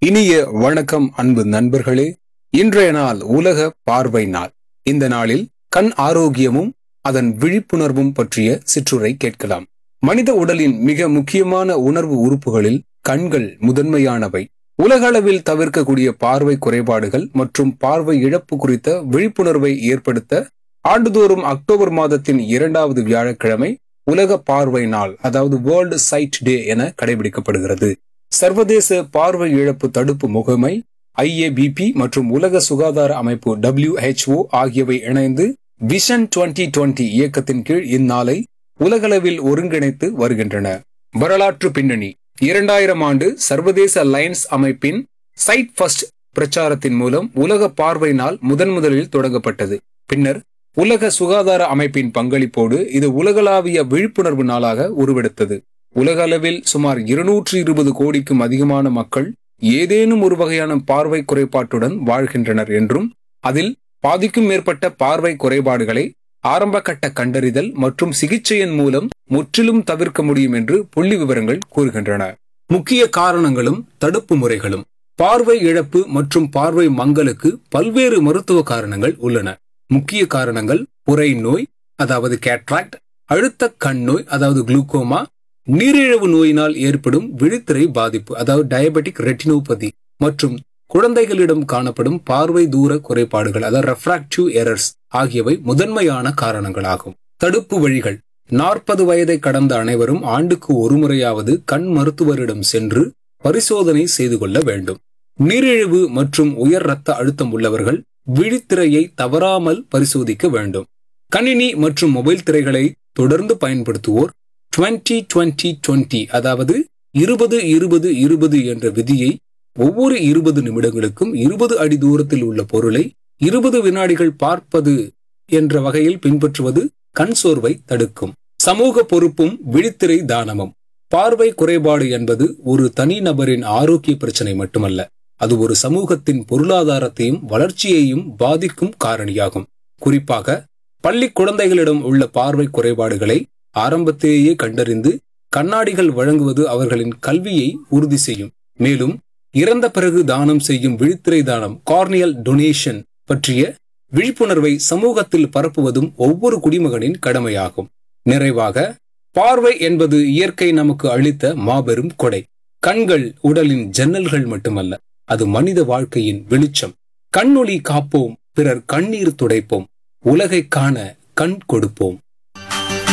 இனிய வணக்கம் அன்பு நண்பர்களே இன்றைய நாள் உலக பார்வை நாள் இந்த நாளில் கண் ஆரோக்கியமும் அதன் விழிப்புணர்வும் பற்றிய சிற்றுரை கேட்கலாம் மனித உடலின் மிக முக்கியமான உணர்வு உறுப்புகளில் கண்கள் முதன்மையானவை உலக அளவில் தவிர்க்கக்கூடிய பார்வை குறைபாடுகள் மற்றும் பார்வை இழப்பு குறித்த விழிப்புணர்வை ஏற்படுத்த ஆண்டுதோறும் அக்டோபர் மாதத்தின் இரண்டாவது வியாழக்கிழமை உலக பார்வை நாள் அதாவது வேர்ல்டு சைட் டே என கடைபிடிக்கப்படுகிறது சர்வதேச பார்வை இழப்பு தடுப்பு முகமை ஐஏபிபி மற்றும் உலக சுகாதார அமைப்பு WHO ஆகியவை இணைந்து விஷன் 2020 இயக்கத்தின் கீழ் இந்நாளை உலகளவில் ஒருங்கிணைத்து வருகின்றன வரலாற்று பின்னணி இரண்டாயிரம் ஆண்டு சர்வதேச லைன்ஸ் அமைப்பின் சைட் ஃபர்ஸ்ட் பிரச்சாரத்தின் மூலம் உலக பார்வை நாள் முதன் முதலில் தொடங்கப்பட்டது பின்னர் உலக சுகாதார அமைப்பின் பங்களிப்போடு இது உலகளாவிய விழிப்புணர்வு நாளாக உருவெடுத்தது உலக அளவில் சுமார் இருநூற்று இருபது கோடிக்கும் அதிகமான மக்கள் ஏதேனும் ஒரு வகையான பார்வை குறைபாட்டுடன் வாழ்கின்றனர் என்றும் அதில் பாதிக்கும் மேற்பட்ட பார்வை குறைபாடுகளை ஆரம்ப கட்ட கண்டறிதல் மற்றும் சிகிச்சையின் மூலம் முற்றிலும் தவிர்க்க முடியும் என்று புள்ளி விவரங்கள் கூறுகின்றன முக்கிய காரணங்களும் தடுப்பு முறைகளும் பார்வை இழப்பு மற்றும் பார்வை மங்கலுக்கு பல்வேறு மருத்துவ காரணங்கள் உள்ளன முக்கிய காரணங்கள் புரை நோய் அதாவது கேட்ராக்ட் அழுத்த கண் நோய் அதாவது குளுக்கோமா நீரிழிவு நோயினால் ஏற்படும் விழித்திரை பாதிப்பு அதாவது டயபெட்டிக் ரெட்டினோபதி மற்றும் குழந்தைகளிடம் காணப்படும் பார்வை தூர குறைபாடுகள் அதாவது ரெஃப்ராக்டிவ் எரர்ஸ் ஆகியவை முதன்மையான காரணங்களாகும் தடுப்பு வழிகள் நாற்பது வயதை கடந்த அனைவரும் ஆண்டுக்கு ஒரு முறையாவது கண் மருத்துவரிடம் சென்று பரிசோதனை செய்து கொள்ள வேண்டும் நீரிழிவு மற்றும் உயர் ரத்த அழுத்தம் உள்ளவர்கள் விழித்திரையை தவறாமல் பரிசோதிக்க வேண்டும் கணினி மற்றும் மொபைல் திரைகளை தொடர்ந்து பயன்படுத்துவோர் டுவெண்ட்டி டுவெண்ட்டி டுவெண்ட்டி அதாவது இருபது இருபது இருபது என்ற விதியை ஒவ்வொரு இருபது நிமிடங்களுக்கும் இருபது அடி தூரத்தில் உள்ள பொருளை இருபது வினாடிகள் பார்ப்பது என்ற வகையில் பின்பற்றுவது கண் சோர்வை தடுக்கும் சமூக பொறுப்பும் விழித்திரை தானமும் பார்வை குறைபாடு என்பது ஒரு தனிநபரின் ஆரோக்கிய பிரச்சனை மட்டுமல்ல அது ஒரு சமூகத்தின் பொருளாதாரத்தையும் வளர்ச்சியையும் பாதிக்கும் காரணியாகும் குறிப்பாக பள்ளி குழந்தைகளிடம் உள்ள பார்வை குறைபாடுகளை ஆரம்பத்திலேயே கண்டறிந்து கண்ணாடிகள் வழங்குவது அவர்களின் கல்வியை உறுதி செய்யும் மேலும் இறந்த பிறகு தானம் செய்யும் விழித்திரை தானம் கார்னியல் டொனேஷன் பற்றிய விழிப்புணர்வை சமூகத்தில் பரப்புவதும் ஒவ்வொரு குடிமகனின் கடமையாகும் நிறைவாக பார்வை என்பது இயற்கை நமக்கு அளித்த மாபெரும் கொடை கண்கள் உடலின் ஜன்னல்கள் மட்டுமல்ல அது மனித வாழ்க்கையின் வெளிச்சம் கண்ணொளி காப்போம் பிறர் கண்ணீர் துடைப்போம் உலகை காண கண் கொடுப்போம்